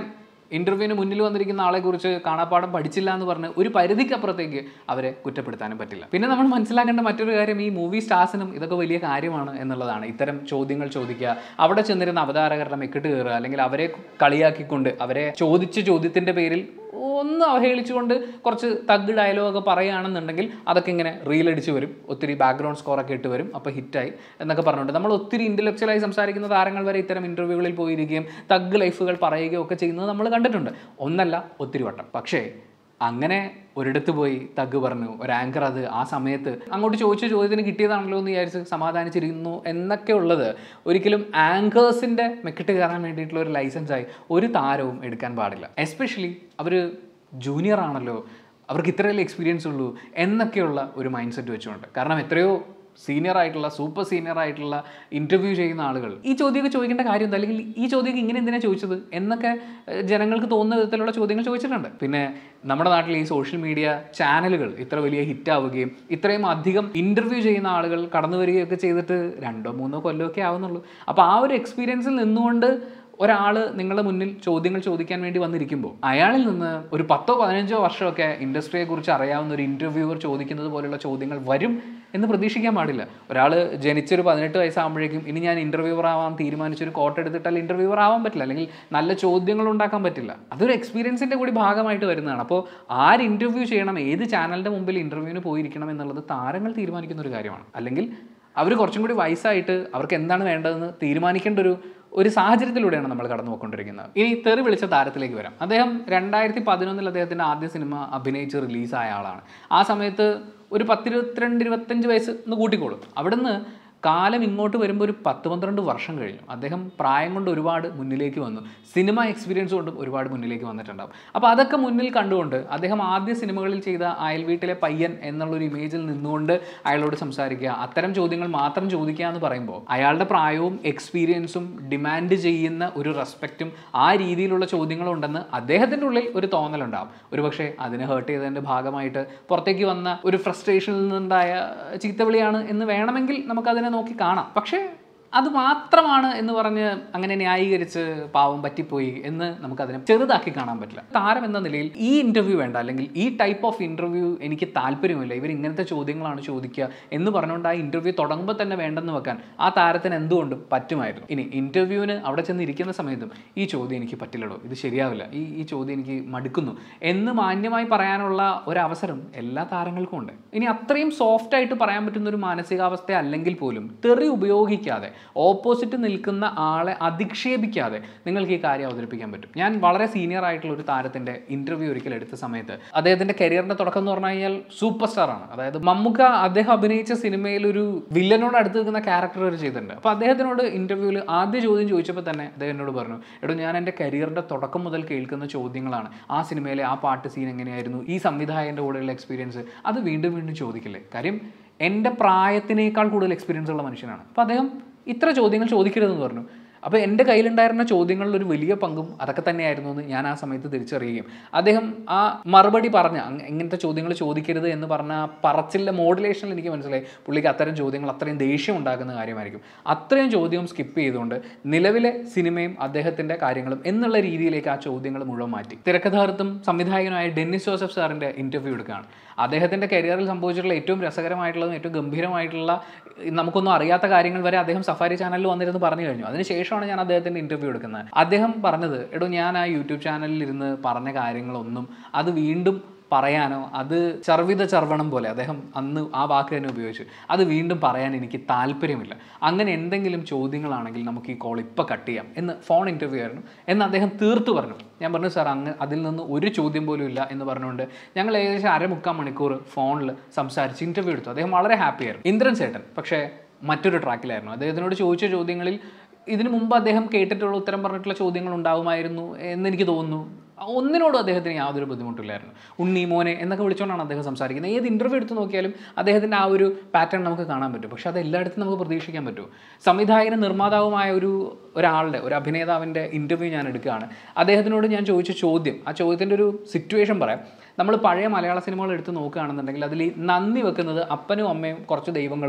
ഇൻ്റർവ്യൂവിന് മുന്നിൽ വന്നിരിക്കുന്ന ആളെക്കുറിച്ച് കാണാപ്പാടം പഠിച്ചില്ല എന്ന് പറഞ്ഞ് ഒരു പരിധിക്കപ്പുറത്തേക്ക് അവരെ കുറ്റപ്പെടുത്താനും പറ്റില്ല പിന്നെ നമ്മൾ മനസ്സിലാക്കേണ്ട മറ്റൊരു കാര്യം ഈ മൂവി സ്റ്റാർസിനും ഇതൊക്കെ വലിയ കാര്യമാണ് എന്നുള്ളതാണ് ഇത്തരം ചോദ്യങ്ങൾ ചോദിക്കുക അവിടെ ചെന്നിരുന്ന അവതാരകരുടെ മെക്കിട്ട് കയറുക അല്ലെങ്കിൽ അവരെ കളിയാക്കിക്കൊണ്ട് അവരെ ചോദിച്ച ചോദ്യത്തിൻ്റെ പേരിൽ ഒന്ന് അവഹേളിച്ചുകൊണ്ട് കുറച്ച് തഗ് ഡയലോഗൊക്കെ പറയുകയാണെന്നുണ്ടെങ്കിൽ അതൊക്കെ ഇങ്ങനെ റീൽ അടിച്ച് വരും ഒത്തിരി ബാക്ക്ഗ്രൗണ്ട് സ്കോറൊക്കെ ഇട്ട് വരും അപ്പോൾ ഹിറ്റായി എന്നൊക്കെ പറഞ്ഞുകൊണ്ട് നമ്മൾ ഒത്തിരി ഇൻ്റലക്ച്വലായി സംസാരിക്കുന്ന താരങ്ങൾ വരെ ഇത്തരം ഇൻ്റർവ്യൂകളിൽ പോയിരിക്കുകയും തഗ് ലൈഫുകൾ പറയുകയും ഒക്കെ ചെയ്യുന്നത് നമ്മൾ കണ്ടിട്ടുണ്ട് ഒന്നല്ല ഒത്തിരി വട്ടം പക്ഷേ അങ്ങനെ ഒരിടത്ത് പോയി തഗ് പറഞ്ഞു ഒരു ആങ്കർ അത് ആ സമയത്ത് അങ്ങോട്ട് ചോദിച്ച ചോദ്യത്തിന് കിട്ടിയതാണല്ലോ എന്ന് വിചാരിച്ച് സമാധാനിച്ചിരിക്കുന്നു എന്നൊക്കെ ഉള്ളത് ഒരിക്കലും ആങ്കേഴ്സിൻ്റെ മെക്കിട്ട് കയറാൻ വേണ്ടിയിട്ടുള്ള ഒരു ലൈസൻസായി ഒരു താരവും എടുക്കാൻ പാടില്ല എസ്പെഷ്യലി അവർ ജൂനിയർ ആണല്ലോ അവർക്ക് ഇത്രയല്ലേ എക്സ്പീരിയൻസ് ഉള്ളൂ എന്നൊക്കെയുള്ള ഒരു മൈൻഡ് സെറ്റ് വെച്ചുകൊണ്ട് കാരണം എത്രയോ സീനിയർ ആയിട്ടുള്ള സൂപ്പർ സീനിയർ ആയിട്ടുള്ള ഇൻ്റർവ്യൂ ചെയ്യുന്ന ആളുകൾ ഈ ചോദ്യമൊക്കെ ചോദിക്കേണ്ട കാര്യം എന്താ അല്ലെങ്കിൽ ഈ ചോദ്യമൊക്കെ ഇങ്ങനെ എന്തിനാണ് ചോദിച്ചത് എന്നൊക്കെ ഏഹ്, ജനങ്ങൾക്ക് തോന്നുന്ന വിധത്തിലുള്ള ചോദ്യങ്ങൾ ചോദിച്ചിട്ടുണ്ട് പിന്നെ നമ്മുടെ നാട്ടിൽ ഈ സോഷ്യൽ മീഡിയ ചാനലുകൾ ഇത്ര വലിയ ഹിറ്റ് ആവുകയും ഇത്രയും അധികം ഇൻ്റർവ്യൂ ചെയ്യുന്ന ആളുകൾ കടന്നു വരികയൊക്കെ ചെയ്തിട്ട് രണ്ടോ മൂന്നോ കൊല്ലമൊക്കെ ആവുന്നുള്ളൂ അപ്പോൾ ആ ഒരു എക്സ്പീരിയൻസിൽ നിന്നുകൊണ്ട് ഒരാൾ നിങ്ങളുടെ മുന്നിൽ ചോദ്യങ്ങൾ ചോദിക്കാൻ വേണ്ടി വന്നിരിക്കുമ്പോൾ അയാളിൽ നിന്ന് ഒരു പത്തോ പതിനഞ്ചോ വർഷമൊക്കെ ഇൻഡസ്ട്രിയെ കുറിച്ച് അറിയാവുന്ന ഒരു ഇൻ്റർവ്യൂവർ ചോദിക്കുന്നത് പോലെയുള്ള ചോദ്യങ്ങൾ വരും എന്ന് പ്രതീക്ഷിക്കാൻ പാടില്ല ഒരാൾ ജനിച്ചൊരു പതിനെട്ട് വയസ്സാകുമ്പോഴേക്കും ഇനി ഞാൻ ഇൻ്റർവ്യൂവർ ആവാൻ തീരുമാനിച്ചൊരു കോട്ട് എടുത്തിട്ടാൽ ഇൻ്റർവ്യൂവർ ആവാൻ പറ്റില്ല അല്ലെങ്കിൽ നല്ല ചോദ്യങ്ങൾ ഉണ്ടാക്കാൻ പറ്റില്ല അതൊരു എക്സ്പീരിയൻസിൻ്റെ കൂടി ഭാഗമായിട്ട് വരുന്നതാണ് അപ്പോൾ ആര് ഇൻ്റർവ്യൂ ചെയ്യണം ഏത് ചാനലിൻ്റെ മുമ്പിൽ ഇൻ്റർവ്യൂവിന് പോയിരിക്കണം എന്നുള്ളത് താരങ്ങൾ തീരുമാനിക്കുന്ന ഒരു കാര്യമാണ് അല്ലെങ്കിൽ അവർ കുറച്ചും കൂടി വയസ്സായിട്ട് അവർക്ക് എന്താണ് വേണ്ടതെന്ന് തീരുമാനിക്കേണ്ട ഒരു ഒരു സാഹചര്യത്തിലൂടെയാണ് നമ്മൾ കടന്നു പോയിക്കൊണ്ടിരിക്കുന്നത് ഇനി തെറി വിളിച്ച താരത്തിലേക്ക് വരാം അദ്ദേഹം രണ്ടായിരത്തി പതിനൊന്നിൽ അദ്ദേഹത്തിൻ്റെ ആദ്യ സിനിമ അഭിനയിച്ച് റിലീസായ ആളാണ് ആ സമയത്ത് ഒരു പത്തിരുപത്തിരണ്ട് ഇരുപത്തഞ്ച് വയസ്സ് എന്ന് കൂട്ടിക്കോളും അവിടുന്ന് കാലം ഇങ്ങോട്ട് വരുമ്പോൾ ഒരു പത്ത് പന്ത്രണ്ട് വർഷം കഴിഞ്ഞു അദ്ദേഹം പ്രായം കൊണ്ട് ഒരുപാട് മുന്നിലേക്ക് വന്നു സിനിമ എക്സ്പീരിയൻസ് കൊണ്ടും ഒരുപാട് മുന്നിലേക്ക് വന്നിട്ടുണ്ടാവും അപ്പോൾ അതൊക്കെ മുന്നിൽ കണ്ടുകൊണ്ട് അദ്ദേഹം ആദ്യ സിനിമകളിൽ ചെയ്ത അയൽ വീട്ടിലെ പയ്യൻ എന്നുള്ളൊരു ഇമേജിൽ നിന്നുകൊണ്ട് അയാളോട് സംസാരിക്കുക അത്തരം ചോദ്യങ്ങൾ മാത്രം ചോദിക്കുക എന്ന് പറയുമ്പോൾ അയാളുടെ പ്രായവും എക്സ്പീരിയൻസും ഡിമാൻഡ് ചെയ്യുന്ന ഒരു റെസ്പെക്റ്റും ആ രീതിയിലുള്ള ചോദ്യങ്ങളുണ്ടെന്ന് അദ്ദേഹത്തിൻ്റെ ഉള്ളിൽ ഒരു തോന്നലുണ്ടാവും ഒരുപക്ഷെ അതിനെ ഹേർട്ട് ചെയ്തതിൻ്റെ ഭാഗമായിട്ട് പുറത്തേക്ക് വന്ന ഒരു ഫ്രസ്ട്രേഷനിൽ നിന്നുണ്ടായ ചീത്തവിളിയാണ് എന്ന് വേണമെങ്കിൽ നമുക്കതിനെ നോക്കി കാണാം പക്ഷേ അത് മാത്രമാണ് എന്ന് പറഞ്ഞ് അങ്ങനെ ന്യായീകരിച്ച് പാവം പറ്റിപ്പോയി എന്ന് നമുക്കതിനെ ചെറുതാക്കി കാണാൻ പറ്റില്ല താരം എന്ന നിലയിൽ ഈ ഇൻ്റർവ്യൂ വേണ്ട അല്ലെങ്കിൽ ഈ ടൈപ്പ് ഓഫ് ഇൻ്റർവ്യൂ എനിക്ക് താല്പര്യമില്ല ഇവർ ഇങ്ങനത്തെ ചോദ്യങ്ങളാണ് ചോദിക്കുക എന്ന് പറഞ്ഞുകൊണ്ട് ആ ഇൻ്റർവ്യൂ തുടങ്ങുമ്പോൾ തന്നെ വേണ്ടെന്ന് വെക്കാൻ ആ താരത്തിന് എന്തുകൊണ്ടും പറ്റുമായിരുന്നു ഇനി ഇൻ്റർവ്യൂവിന് അവിടെ ചെന്ന് ഇരിക്കുന്ന സമയത്തും ഈ ചോദ്യം എനിക്ക് പറ്റില്ലടോ ഇത് ശരിയാവില്ല ഈ ഈ ചോദ്യം എനിക്ക് മടുക്കുന്നു എന്ന് മാന്യമായി പറയാനുള്ള ഒരു അവസരം എല്ലാ താരങ്ങൾക്കും ഉണ്ട് ഇനി അത്രയും സോഫ്റ്റ് ആയിട്ട് പറയാൻ പറ്റുന്ന ഒരു മാനസികാവസ്ഥ അല്ലെങ്കിൽ പോലും തെറി ഉപയോഗിക്കാതെ ഓപ്പോസിറ്റ് നിൽക്കുന്ന ആളെ അധിക്ഷേപിക്കാതെ നിങ്ങൾക്ക് ഈ കാര്യം അവതരിപ്പിക്കാൻ പറ്റും ഞാൻ വളരെ സീനിയർ ആയിട്ടുള്ള ഒരു താരത്തിന്റെ ഇന്റർവ്യൂ ഒരിക്കൽ എടുത്ത സമയത്ത് അദ്ദേഹത്തിന്റെ കരിയറിന്റെ തുടക്കം എന്ന് പറഞ്ഞു കഴിഞ്ഞാൽ സൂപ്പർ സ്റ്റാർ ആണ് അതായത് മമ്മൂക്ക അദ്ദേഹം അഭിനയിച്ച സിനിമയിൽ ഒരു വില്ലനോട് അടുത്ത് നിൽക്കുന്ന ക്യാരക്ടർ ഒരു ചെയ്തിട്ടുണ്ട് അപ്പോൾ അദ്ദേഹത്തിനോട് ഇന്റർവ്യൂവിൽ ആദ്യ ചോദ്യം ചോദിച്ചപ്പോൾ തന്നെ അദ്ദേഹം എന്നോട് പറഞ്ഞു എടോ ഞാൻ എൻ്റെ കരിയറിന്റെ തുടക്കം മുതൽ കേൾക്കുന്ന ചോദ്യങ്ങളാണ് ആ സിനിമയിലെ ആ പാട്ട് സീൻ എങ്ങനെയായിരുന്നു ഈ സംവിധായകന്റെ കൂടെയുള്ള എക്സ്പീരിയൻസ് അത് വീണ്ടും വീണ്ടും ചോദിക്കില്ലേ കാര്യം എൻ്റെ പ്രായത്തിനേക്കാൾ കൂടുതൽ എക്സ്പീരിയൻസ് ഉള്ള മനുഷ്യനാണ് അപ്പോൾ അദ്ദേഹം ഇത്ര ചോദ്യങ്ങൾ ചോദിക്കരുതെന്ന് പറഞ്ഞു അപ്പോൾ എൻ്റെ കയ്യിലുണ്ടായിരുന്ന ചോദ്യങ്ങളിൽ ഒരു വലിയ പങ്കും അതൊക്കെ തന്നെയായിരുന്നു എന്ന് ഞാൻ ആ സമയത്ത് തിരിച്ചറിയുകയും അദ്ദേഹം ആ മറുപടി പറഞ്ഞ "അങ്ങ- ഇങ്ങനത്തെ ചോദ്യങ്ങൾ ചോദിക്കരുത് എന്ന് പറഞ്ഞ ആ പറച്ചിലെ മോഡുലേഷനിൽ എനിക്ക് മനസ്സിലായി പുള്ളിക്ക് അത്തരം ചോദ്യങ്ങൾ അത്രയും ദേഷ്യം ഉണ്ടാക്കുന്ന കാര്യമായിരിക്കും അത്രയും ചോദ്യവും സ്കിപ്പ് ചെയ്തുകൊണ്ട് നിലവിലെ സിനിമയും അദ്ദേഹത്തിൻ്റെ കാര്യങ്ങളും എന്നുള്ള രീതിയിലേക്ക് ആ ചോദ്യങ്ങൾ മുഴുവൻ മാറ്റി തിരക്കഥാകൃത്തും സംവിധായകനുമായ ഡെന്നിസ് ജോസഫ് സാറിൻ്റെ ഇൻ്റർവ്യൂ എടുക്കുകയാണ് അദ്ദേഹത്തിൻ്റെ കരിയറിൽ സംഭവിച്ചിട്ടുള്ള ഏറ്റവും രസകരമായിട്ടുള്ളതും ഏറ്റവും ഗംഭീരമായിട്ടുള്ള നമുക്കൊന്നും അറിയാത്ത കാര്യങ്ങൾ വരെ അദ്ദേഹം സഫാരി ചാനലിൽ വന്നിരുന്ന് പറഞ്ഞു കഴിഞ്ഞു അതിനുശേഷമാണ് ഞാൻ അദ്ദേഹത്തിൻ്റെ ഇൻ്റർവ്യൂ എടുക്കുന്നത് അദ്ദേഹം പറഞ്ഞത് എടോ ഞാൻ ആ യൂട്യൂബ് ചാനലിൽ ഇരുന്ന് പറഞ്ഞ കാര്യങ്ങളൊന്നും അത് വീണ്ടും പറയാനോ അത് ചർവിത ചർവണം പോലെ അദ്ദേഹം അന്ന് ആ വാക്ക് തന്നെ ഉപയോഗിച്ചു അത് വീണ്ടും പറയാൻ എനിക്ക് താല്പര്യമില്ല അങ്ങനെ എന്തെങ്കിലും ചോദ്യങ്ങളാണെങ്കിൽ നമുക്ക് ഈ കോൾ ഇപ്പം കട്ട് ചെയ്യാം എന്ന് ഫോൺ ഇൻ്റർവ്യൂ ആയിരുന്നു എന്ന് അദ്ദേഹം തീർത്തു പറഞ്ഞു ഞാൻ പറഞ്ഞു സാർ അങ്ങ് അതിൽ നിന്ന് ഒരു ചോദ്യം പോലും ഇല്ല എന്ന് പറഞ്ഞുകൊണ്ട് ഞങ്ങൾ ഏകദേശം അരമുക്കാൽ മണിക്കൂർ ഫോണിൽ സംസാരിച്ച് ഇൻ്റർവ്യൂ എടുത്തു അദ്ദേഹം വളരെ ഹാപ്പി ആയിരുന്നു ഇന്ദ്രൻ ചേട്ടൻ പക്ഷേ മറ്റൊരു ട്രാക്കിലായിരുന്നു അദ്ദേഹത്തിനോട് ചോദിച്ച ചോദ്യങ്ങളിൽ ഇതിനു മുമ്പ് അദ്ദേഹം കേട്ടിട്ടുള്ള ഉത്തരം പറഞ്ഞിട്ടുള്ള ചോദ്യങ്ങൾ ഉണ്ടാവുമായിരുന്നു എന്ന് എനിക്ക് തോന്നുന്നു ഒന്നിനോടും അദ്ദേഹത്തിന് യാതൊരു ബുദ്ധിമുട്ടില്ലായിരുന്നു ഉണ്ണി മോനെ എന്നൊക്കെ വിളിച്ചുകൊണ്ടാണ് അദ്ദേഹം സംസാരിക്കുന്നത് ഏത് ഇൻ്റർവ്യൂ എടുത്ത് നോക്കിയാലും അദ്ദേഹത്തിൻ്റെ ആ ഒരു പാറ്റേൺ നമുക്ക് കാണാൻ പറ്റും പക്ഷേ അത് എല്ലായിടത്തും നമുക്ക് പ്രതീക്ഷിക്കാൻ പറ്റുമോ സംവിധായകനും നിർമ്മാതാവുമായ ഒരു ഒരാളുടെ ഒരു അഭിനേതാവിൻ്റെ ഇൻ്റർവ്യൂ ഞാൻ എടുക്കുകയാണ് അദ്ദേഹത്തിനോട് ഞാൻ ചോദിച്ച ചോദ്യം ആ ചോദ്യത്തിൻ്റെ ഒരു സിറ്റുവേഷൻ പറയാം നമ്മൾ പഴയ മലയാള സിനിമകൾ എടുത്ത് നോക്കുകയാണെന്നുണ്ടെങ്കിൽ അതിൽ ഈ നന്ദി വെക്കുന്നത് അപ്പനും അമ്മയും കുറച്ച് ദൈവങ്ങളും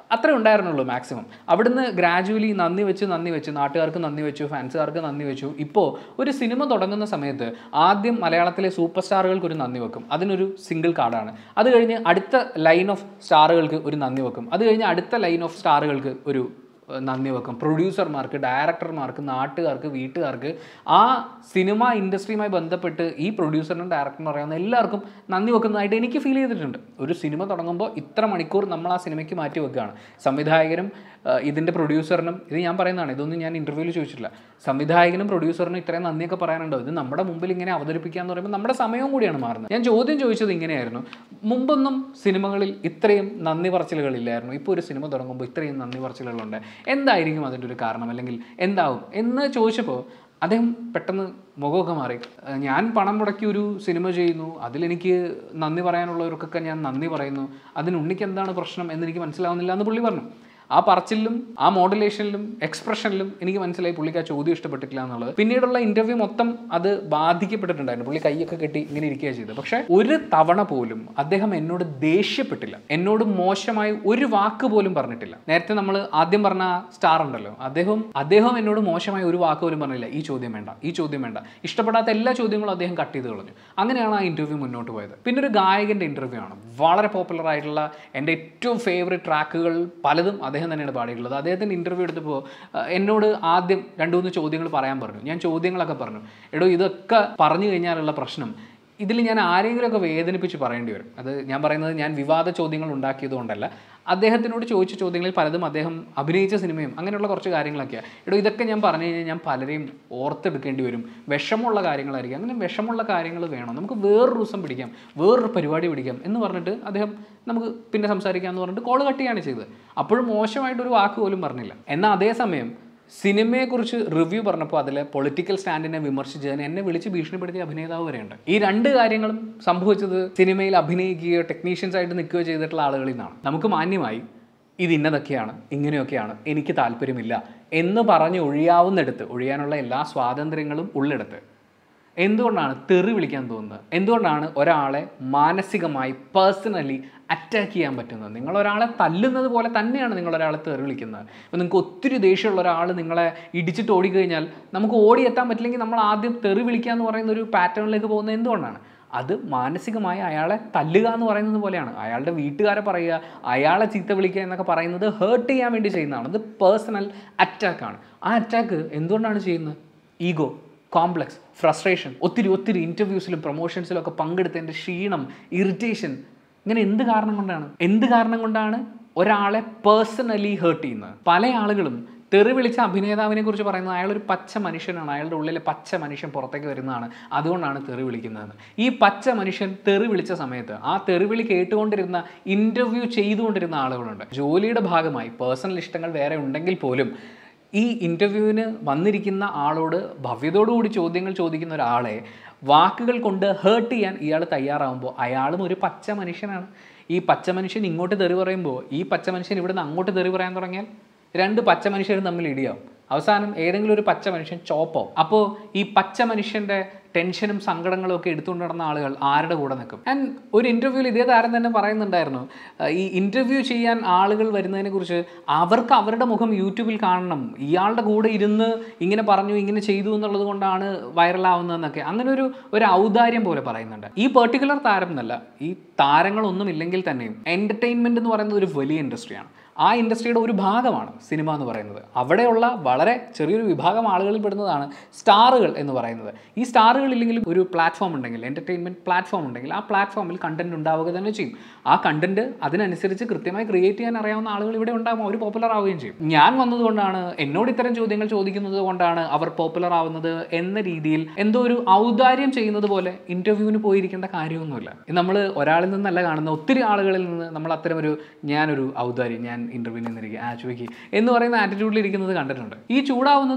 അത്രേ ഉണ്ടായിരുന്നുള്ളൂ മാക്സിമം അവിടുന്ന് ഗ്രാജുവലി നന്ദി വെച്ച് നന്ദി വെച്ച് നാട്ടുകാർക്ക് നന്ദി വെച്ചു ഫാൻസുകാർക്ക് നന്ദി വെച്ചു ഇപ്പോൾ ഒരു സിനിമ തുടങ്ങുന്ന സമയത്ത് ആദ്യം മലയാളത്തിലെ സൂപ്പർ സ്റ്റാറുകൾക്ക് ഒരു നന്ദി വെക്കും അതിനൊരു സിംഗിൾ കാർഡാണ് അത് കഴിഞ്ഞ് അടുത്ത ലൈൻ ഓഫ് സ്റ്റാറുകൾക്ക് ഒരു നന്ദി വെക്കും അത് കഴിഞ്ഞ് അടുത്ത ലൈൻ ഓഫ് സ്റ്റാറുകൾക്ക് ഒരു ഏഹ്, നന്ദി വെക്കും പ്രൊഡ്യൂസർമാർക്ക് ഡയറക്ടർമാർക്ക് നാട്ടുകാർക്ക് വീട്ടുകാർക്ക് ആ സിനിമ ഇൻഡസ്ട്രിയുമായി ബന്ധപ്പെട്ട് ഈ പ്രൊഡ്യൂസറിനും ഡയറക്ടറിനും അറിയാവുന്ന എല്ലാവർക്കും നന്ദി വെക്കുന്നതായിട്ട് എനിക്ക് ഫീൽ ചെയ്തിട്ടുണ്ട് ഒരു സിനിമ തുടങ്ങുമ്പോൾ ഇത്ര മണിക്കൂർ നമ്മൾ ആ സിനിമയ്ക്ക് മാറ്റി വെക്കുകയാണ് സംവിധായകനും ഏഹ്, ഇതിൻ്റെ പ്രൊഡ്യൂസറിനും ഇത് ഞാൻ പറയുന്നതാണ് ഇതൊന്നും ഞാൻ ഇൻ്റർവ്യൂവിൽ ചോദിച്ചിട്ടില്ല സംവിധായകനും പ്രൊഡ്യൂസറിനും ഇത്രയും നന്ദിയൊക്കെ പറയാനുണ്ടോ ഇത് നമ്മുടെ മുമ്പിൽ ഇങ്ങനെ അവതരിപ്പിക്കുക എന്ന് പറയുമ്പോൾ നമ്മുടെ സമയവും കൂടിയാണ് മാറുന്നത് ഞാൻ ചോദ്യം ചോദിച്ചത് ഇങ്ങനെയായിരുന്നു മുമ്പൊന്നും സിനിമകളിൽ ഇത്രയും നന്ദി പറച്ചിലുകളില്ലായിരുന്നു ഇപ്പോൾ ഒരു സിനിമ തുടങ്ങുമ്പോൾ ഇത്രയും നന്ദി പറച്ചിലുകളുണ്ട് എന്തായിരിക്കും അതിൻ്റെ ഒരു കാരണം അല്ലെങ്കിൽ എന്താവും എന്ന് ചോദിച്ചപ്പോൾ അദ്ദേഹം പെട്ടെന്ന് മുഖമൊക്കെ മാറി ഏഹ് ഞാൻ പണം മുടക്കി ഒരു സിനിമ ചെയ്യുന്നു അതിലെനിക്ക് നന്ദി പറയാനുള്ളവർക്കൊക്കെ ഞാൻ നന്ദി പറയുന്നു അതിന് ഉണ്ണിക്ക് എന്താണ് പ്രശ്നം എന്ന് എനിക്ക് മനസ്സിലാവുന്നില്ല എന്ന് പുള്ളി പറഞ്ഞു ആ പറച്ചിലും ആ മോഡുലേഷനിലും എക്സ്പ്രഷനിലും എനിക്ക് മനസ്സിലായി പുള്ളിക്ക് ആ ചോദ്യം ഇഷ്ടപ്പെട്ടിട്ടില്ല എന്നുള്ളത് പിന്നീടുള്ള ഇന്റർവ്യൂ മൊത്തം അത് ബാധിക്കപ്പെട്ടിട്ടുണ്ടായിരുന്നു പുള്ളി കൈയൊക്കെ കെട്ടി ഇങ്ങനെ ഇരിക്കുകയാണ് ചെയ്തത് പക്ഷേ ഒരു തവണ പോലും അദ്ദേഹം എന്നോട് ദേഷ്യപ്പെട്ടില്ല എന്നോട് മോശമായി ഒരു വാക്ക് പോലും പറഞ്ഞിട്ടില്ല നേരത്തെ നമ്മൾ ആദ്യം പറഞ്ഞ സ്റ്റാർ ഉണ്ടല്ലോ അദ്ദേഹം അദ്ദേഹം എന്നോട് മോശമായി ഒരു വാക്ക് പോലും പറഞ്ഞില്ല ഈ ചോദ്യം വേണ്ട ഈ ചോദ്യം വേണ്ട ഇഷ്ടപ്പെടാത്ത എല്ലാ ചോദ്യങ്ങളും അദ്ദേഹം കട്ട് ചെയ്ത് കളഞ്ഞു അങ്ങനെയാണ് ആ ഇന്റർവ്യൂ മുന്നോട്ട് പോയത് പിന്നെ ഒരു ഗായകന്റെ ഇന്റർവ്യൂ ആണ് വളരെ പോപ്പുലർ ആയിട്ടുള്ള എൻ്റെ ഏറ്റവും ഫേവറേറ്റ് ട്രാക്കുകൾ പലതും അദ്ദേഹം തന്നെയാണ് പാടിയിട്ടുള്ളത് അദ്ദേഹത്തിൻ്റെ ഇൻ്റർവ്യൂ എടുത്തപ്പോൾ അഹ് എന്നോട് ആദ്യം രണ്ട് മൂന്ന് ചോദ്യങ്ങൾ പറയാൻ പറഞ്ഞു ഞാൻ ചോദ്യങ്ങളൊക്കെ പറഞ്ഞു എടോ ഇതൊക്കെ പറഞ്ഞു കഴിഞ്ഞാലുള്ള പ്രശ്നം ഇതിൽ ഞാൻ ആരെങ്കിലുമൊക്കെ വേദനിപ്പിച്ച് പറയേണ്ടി വരും അത് ഞാൻ പറയുന്നത് ഞാൻ വിവാദ ചോദ്യങ്ങൾ ഉണ്ടാക്കിയതുകൊണ്ടല്ല അദ്ദേഹത്തിനോട് ചോദിച്ച ചോദ്യങ്ങളിൽ പലതും അദ്ദേഹം അഭിനയിച്ച സിനിമയും അങ്ങനെയുള്ള കുറച്ച് കാര്യങ്ങളൊക്കെയാണ് എടോ ഇതൊക്കെ ഞാൻ പറഞ്ഞു കഴിഞ്ഞാൽ ഞാൻ പലരെയും ഓർത്തെടുക്കേണ്ടി വരും വിഷമമുള്ള കാര്യങ്ങളായിരിക്കും അങ്ങനെ വിഷമമുള്ള കാര്യങ്ങൾ വേണം നമുക്ക് വേറൊരു ദിവസം പിടിക്കാം വേറൊരു പരിപാടി പിടിക്കാം എന്ന് പറഞ്ഞിട്ട് അദ്ദേഹം നമുക്ക് പിന്നെ സംസാരിക്കാമെന്ന് പറഞ്ഞിട്ട് കോൾ കട്ട് ചെയ്യാണ് ചെയ്തത് അപ്പോഴും മോശമായിട്ടൊരു വാക്ക് പോലും പറഞ്ഞില്ല എന്നാൽ അതേസമയം സിനിമയെക്കുറിച്ച് റിവ്യൂ പറഞ്ഞപ്പോൾ അതിലെ പൊളിറ്റിക്കൽ സ്റ്റാൻഡിനെ വിമർശിച്ചതിന് എന്നെ വിളിച്ച് ഭീഷണിപ്പെടുത്തിയ അഭിനേതാവ് വരെയുണ്ട് ഈ രണ്ട് കാര്യങ്ങളും സംഭവിച്ചത് സിനിമയിൽ അഭിനയിക്കുകയോ ടെക്നീഷ്യൻസ് ആയിട്ട് നിൽക്കുകയോ ചെയ്തിട്ടുള്ള ആളുകളിൽ നിന്നാണ് നമുക്ക് മാന്യമായി ഇത് ഇന്നതൊക്കെയാണ് ഇങ്ങനെയൊക്കെയാണ് എനിക്ക് താല്പര്യമില്ല എന്ന് പറഞ്ഞ് ഒഴിയാവുന്നിടത്ത് ഒഴിയാനുള്ള എല്ലാ സ്വാതന്ത്ര്യങ്ങളും ഉള്ളിടത്ത് എന്തുകൊണ്ടാണ് തെറി വിളിക്കാൻ തോന്നുന്നത് എന്തുകൊണ്ടാണ് ഒരാളെ മാനസികമായി പേഴ്സണലി അറ്റാക്ക് ചെയ്യാൻ പറ്റുന്നത് നിങ്ങൾ ഒരാളെ തല്ലുന്നത് പോലെ തന്നെയാണ് നിങ്ങൾ ഒരാളെ തെറി വിളിക്കുന്നത് അപ്പോൾ നിങ്ങൾക്ക് ഒത്തിരി ദേഷ്യമുള്ള ഒരാൾ നിങ്ങളെ ഇടിച്ചിട്ട് ഓടിക്കഴിഞ്ഞാൽ നമുക്ക് ഓടിയെത്താൻ പറ്റില്ലെങ്കിൽ നമ്മൾ ആദ്യം തെറി വിളിക്കുക എന്ന് പറയുന്ന ഒരു പാറ്റേണിലേക്ക് പോകുന്നത് എന്തുകൊണ്ടാണ് അത് മാനസികമായി അയാളെ തല്ലുക എന്ന് പറയുന്നത് പോലെയാണ് അയാളുടെ വീട്ടുകാരെ പറയുക അയാളെ ചീത്ത വിളിക്കുക എന്നൊക്കെ പറയുന്നത് ഹേർട്ട് ചെയ്യാൻ വേണ്ടി ചെയ്യുന്നതാണ് അത് പേഴ്സണൽ അറ്റാക്കാണ് ആ അറ്റാക്ക് എന്തുകൊണ്ടാണ് ചെയ്യുന്നത് ഈഗോ കോംപ്ലക്സ് ഫ്രസ്ട്രേഷൻ ഒത്തിരി ഒത്തിരി ഇൻ്റർവ്യൂസിലും പ്രൊമോഷൻസിലും ഒക്കെ പങ്കെടുത്തതിൻ്റെ ക്ഷീണം ഇറിറ്റേഷൻ ഇങ്ങനെ എന്ത് കാരണം കൊണ്ടാണ് എന്ത് കാരണം കൊണ്ടാണ് ഒരാളെ പേഴ്സണലി ഹേർട്ട് ചെയ്യുന്നത് പല ആളുകളും തെറി വിളിച്ച അഭിനേതാവിനെ കുറിച്ച് പറയുന്നത് അയാൾ ഒരു പച്ച മനുഷ്യനാണ് അയാളുടെ ഉള്ളിലെ പച്ച മനുഷ്യൻ പുറത്തേക്ക് വരുന്നതാണ് അതുകൊണ്ടാണ് തെറി വിളിക്കുന്നത് ഈ പച്ച മനുഷ്യൻ തെറി വിളിച്ച സമയത്ത് ആ തെറിവിളി കേട്ടുകൊണ്ടിരുന്ന ഇൻ്റർവ്യൂ ചെയ്തുകൊണ്ടിരുന്ന ആളുകളുണ്ട് ജോലിയുടെ ഭാഗമായി പേഴ്സണൽ ഇഷ്ടങ്ങൾ വേറെ ഉണ്ടെങ്കിൽ പോലും ഈ ഇൻ്റർവ്യൂവിന് വന്നിരിക്കുന്ന ആളോട് ഭവ്യതയോടുകൂടി ചോദ്യങ്ങൾ ചോദിക്കുന്ന ഒരാളെ വാക്കുകൾ കൊണ്ട് ഹേർട്ട് ചെയ്യാൻ ഇയാൾ തയ്യാറാവുമ്പോൾ അയാളും ഒരു പച്ച മനുഷ്യനാണ് ഈ പച്ച മനുഷ്യൻ ഇങ്ങോട്ട് തെറി പറയുമ്പോൾ ഈ പച്ച മനുഷ്യൻ ഇവിടുന്ന് അങ്ങോട്ട് തെറി പറയാൻ തുടങ്ങിയാൽ രണ്ട് പച്ച മനുഷ്യരും തമ്മിൽ ഇടിയാവും അവസാനം ഏതെങ്കിലും ഒരു പച്ച മനുഷ്യൻ ചോപ്പാവും അപ്പോൾ ഈ പച്ച മനുഷ്യൻ്റെ ടെൻഷനും സങ്കടങ്ങളും ഒക്കെ എടുത്തുകൊണ്ട് നടന്ന ആളുകൾ ആരുടെ കൂടെ നിൽക്കും ആൻഡ് ഒരു ഇൻ്റർവ്യൂവിൽ ഇതേ താരം തന്നെ പറയുന്നുണ്ടായിരുന്നു അഹ് ഈ ഇൻ്റർവ്യൂ ചെയ്യാൻ ആളുകൾ വരുന്നതിനെ കുറിച്ച് അവർക്ക് അവരുടെ മുഖം യൂട്യൂബിൽ കാണണം ഇയാളുടെ കൂടെ ഇരുന്ന് ഇങ്ങനെ പറഞ്ഞു ഇങ്ങനെ ചെയ്തു എന്നുള്ളത് കൊണ്ടാണ് വൈറലാവുന്നതെന്നൊക്കെ അങ്ങനെ ഒരു ഒരു ഔദാര്യം പോലെ പറയുന്നുണ്ട് ഈ പെർട്ടിക്കുലർ താരം എന്നല്ല ഈ താരങ്ങളൊന്നും ഇല്ലെങ്കിൽ തന്നെയും എൻ്റർടൈൻമെൻറ്റ് എന്ന് പറയുന്നത് ഒരു വലിയ ഇൻഡസ്ട്രിയാണ് ആ ഇൻഡസ്ട്രിയുടെ ഒരു ഭാഗമാണ് സിനിമ എന്ന് പറയുന്നത് അവിടെയുള്ള വളരെ ചെറിയൊരു വിഭാഗം ആളുകളിൽ പെടുന്നതാണ് സ്റ്റാറുകൾ എന്ന് പറയുന്നത് ഈ സ്റ്റാറുകൾ ഇല്ലെങ്കിലും ഒരു പ്ലാറ്റ്ഫോം ഉണ്ടെങ്കിൽ എൻ്റർടൈൻമെൻറ്റ് പ്ലാറ്റ്ഫോം ഉണ്ടെങ്കിൽ ആ പ്ലാറ്റ്ഫോമിൽ കണ്ടന്റ് ഉണ്ടാവുക തന്നെ ചെയ്യും ആ കണ്ടന്റ് അതിനനുസരിച്ച് കൃത്യമായി ക്രിയേറ്റ് ചെയ്യാൻ അറിയാവുന്ന ആളുകൾ ഇവിടെ ഉണ്ടാകും അവർ പോപ്പുലർ ആവുകയും ചെയ്യും ഞാൻ വന്നതുകൊണ്ടാണ് എന്നോട് ഇത്തരം ചോദ്യങ്ങൾ ചോദിക്കുന്നത് കൊണ്ടാണ് അവർ പോപ്പുലർ ആവുന്നത് എന്ന രീതിയിൽ എന്തോ ഒരു ഔദാര്യം ചെയ്യുന്നത് പോലെ ഇൻ്റർവ്യൂവിന് പോയിരിക്കേണ്ട കാര്യമൊന്നുമില്ല നമ്മൾ ഒരാളിൽ നിന്നല്ല കാണുന്ന ഒത്തിരി ആളുകളിൽ നിന്ന് നമ്മൾ അത്തരം ഒരു ഞാനൊരു ഔദാര്യം ഞാൻ ഇൻ്റർവ്യൂ നിന്നിരിക്കുക ആ ചോദിക്കുക എന്ന് പറയുന്ന ആറ്റിറ്റ്യൂഡിൽ ഇരിക്കുന്നത് കണ്ടിട്ടുണ്ട് ഈ ചൂടാവുന്നതും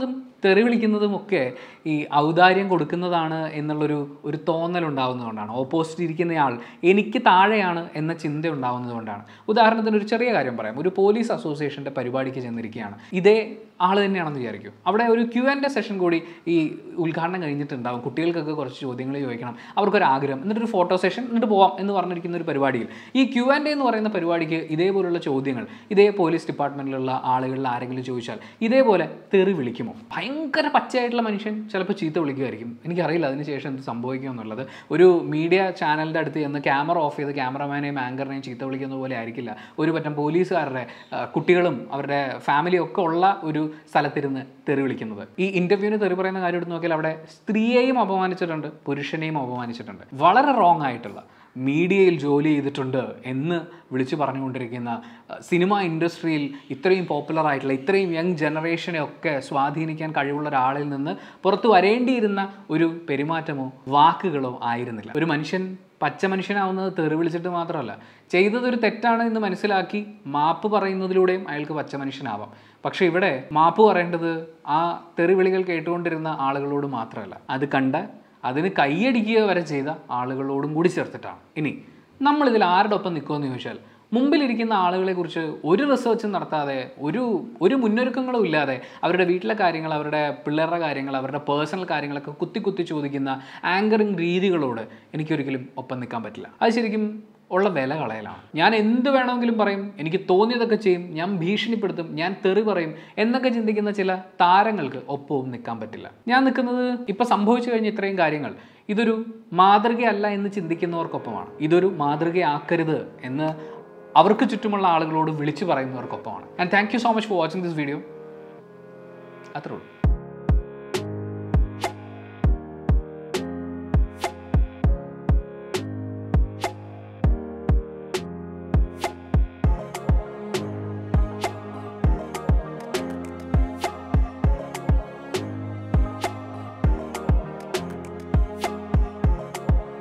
തെറി വിളിക്കുന്നതുമൊക്കെ ഈ ഔദാര്യം കൊടുക്കുന്നതാണ് എന്നുള്ളൊരു ഒരു തോന്നൽ ഉണ്ടാവുന്നതുകൊണ്ടാണ് ഓപ്പോസിറ്റ് ഇരിക്കുന്നയാൾ എനിക്ക് താഴെയാണ് എന്ന ചിന്ത ഉണ്ടാവുന്നതുകൊണ്ടാണ് ഉദാഹരണത്തിന് ഒരു ചെറിയ കാര്യം പറയാം ഒരു പോലീസ് അസോസിയേഷൻ്റെ പരിപാടിക്ക് ചെന്നിരിക്കുകയാണ് ഇതേ ആൾ തന്നെയാണെന്ന് വിചാരിക്കും അവിടെ ഒരു ക്യു ആൻഡ് സെഷൻ കൂടി ഈ ഉദ്ഘാടനം കഴിഞ്ഞിട്ടുണ്ടാവും കുട്ടികൾക്കൊക്കെ കുറച്ച് ചോദ്യങ്ങൾ ചോദിക്കണം അവർക്കൊരു ആഗ്രഹം എന്നിട്ടൊരു ഫോട്ടോ സെഷൻ എന്നിട്ട് പോവാം എന്ന് പറഞ്ഞിരിക്കുന്ന ഒരു പരിപാടിയിൽ ഈ ക്യു ആൻഡ് എന്ന് പറയുന്ന പരിപാടിക്ക് ഇതേപോലുള്ള ചോദ്യങ്ങൾ ഇതേ പോലീസ് ഡിപ്പാർട്ട്മെൻറ്റിലുള്ള ആളുകളിൽ ആരെങ്കിലും ചോദിച്ചാൽ ഇതേപോലെ തെറി വിളിക്കുമോ ഭയങ്കര പച്ചയായിട്ടുള്ള മനുഷ്യൻ ചിലപ്പോൾ ചീത്ത വിളിക്കുമായിരിക്കും എനിക്കറിയില്ല അതിന് ശേഷം എന്ത് സംഭവിക്കും എന്നുള്ളത് ഒരു മീഡിയ ചാനലിൻ്റെ അടുത്ത് ചെന്ന് ക്യാമറ ഓഫ് ചെയ്ത് ക്യാമറമാനെയും ആങ്കറിനെയും ചീത്ത വിളിക്കുന്ന പോലെ ആയിരിക്കില്ല ഒരു പറ്റം പോലീസുകാരുടെ ആ, കുട്ടികളും അവരുടെ ഫാമിലിയും ഒക്കെ ഉള്ള ഒരു സ്ഥലത്തിരുന്ന് തെറി വിളിക്കുന്നത് ഈ ഇന്റർവ്യൂവിന് തെറി പറയുന്ന കാര്യം എടുത്ത് നോക്കിയാൽ അവിടെ സ്ത്രീയെയും അപമാനിച്ചിട്ടുണ്ട് പുരുഷനെയും അപമാനിച്ചിട്ടുണ്ട് വളരെ റോങ് ആയിട്ടുള്ള മീഡിയയിൽ ജോലി ചെയ്തിട്ടുണ്ട് എന്ന് വിളിച്ചു പറഞ്ഞുകൊണ്ടിരിക്കുന്ന അഹ്, സിനിമ ഇൻഡസ്ട്രിയിൽ ഇത്രയും പോപ്പുലർ ആയിട്ടുള്ള ഇത്രയും യങ് ജനറേഷനെ ഒക്കെ സ്വാധീനിക്കാൻ കഴിവുള്ള ഒരാളിൽ നിന്ന് പുറത്തു വരേണ്ടിയിരുന്ന ഒരു പെരുമാറ്റമോ വാക്കുകളോ ആയിരുന്നില്ല ഒരു മനുഷ്യൻ പച്ച മനുഷ്യനാവുന്നത് തെറി വിളിച്ചിട്ട് മാത്രമല്ല ചെയ്തതൊരു തെറ്റാണ് എന്ന് മനസ്സിലാക്കി മാപ്പ് പറയുന്നതിലൂടെയും അയാൾക്ക് പച്ച മനുഷ്യനാവാം പക്ഷെ ഇവിടെ മാപ്പ് പറയേണ്ടത് ആ തെറിവിളികൾ കേട്ടുകൊണ്ടിരുന്ന ആളുകളോട് മാത്രമല്ല അത് കണ്ട അതിന് കൈയടിക്കുക വരെ ചെയ്ത ആളുകളോടും കൂടി ചേർത്തിട്ടാണ് ഇനി നമ്മളിതിൽ ആരുടെ ഒപ്പം നിൽക്കുമെന്ന് ചോദിച്ചാൽ മുമ്പിലിരിക്കുന്ന ആളുകളെക്കുറിച്ച് ഒരു റിസർച്ചും നടത്താതെ ഒരു ഒരു മുന്നൊരുക്കങ്ങളും ഇല്ലാതെ അവരുടെ വീട്ടിലെ കാര്യങ്ങൾ അവരുടെ പിള്ളേരുടെ കാര്യങ്ങൾ അവരുടെ പേഴ്സണൽ കാര്യങ്ങളൊക്കെ കുത്തി കുത്തി ചോദിക്കുന്ന ആങ്കറിങ് രീതികളോട് എനിക്കൊരിക്കലും ഒപ്പം നിൽക്കാൻ പറ്റില്ല അത് ശരിക്കും ഉള്ള വില കളയലാണ് ഞാൻ എന്ത് വേണമെങ്കിലും പറയും എനിക്ക് തോന്നിയതൊക്കെ ചെയ്യും ഞാൻ ഭീഷണിപ്പെടുത്തും ഞാൻ തെറി പറയും എന്നൊക്കെ ചിന്തിക്കുന്ന ചില താരങ്ങൾക്ക് ഒപ്പവും നിൽക്കാൻ പറ്റില്ല ഞാൻ നിൽക്കുന്നത് ഇപ്പം സംഭവിച്ചു കഴിഞ്ഞ ഇത്രയും കാര്യങ്ങൾ ഇതൊരു മാതൃകയല്ല എന്ന് ചിന്തിക്കുന്നവർക്കൊപ്പമാണ് ഇതൊരു മാതൃകയാക്കരുത് എന്ന് അവർക്ക് ചുറ്റുമുള്ള ആളുകളോട് വിളിച്ചു പറയുന്നവർക്കൊപ്പമാണ് and thank you so much for watching this video അത്രേ ഉള്ളൂ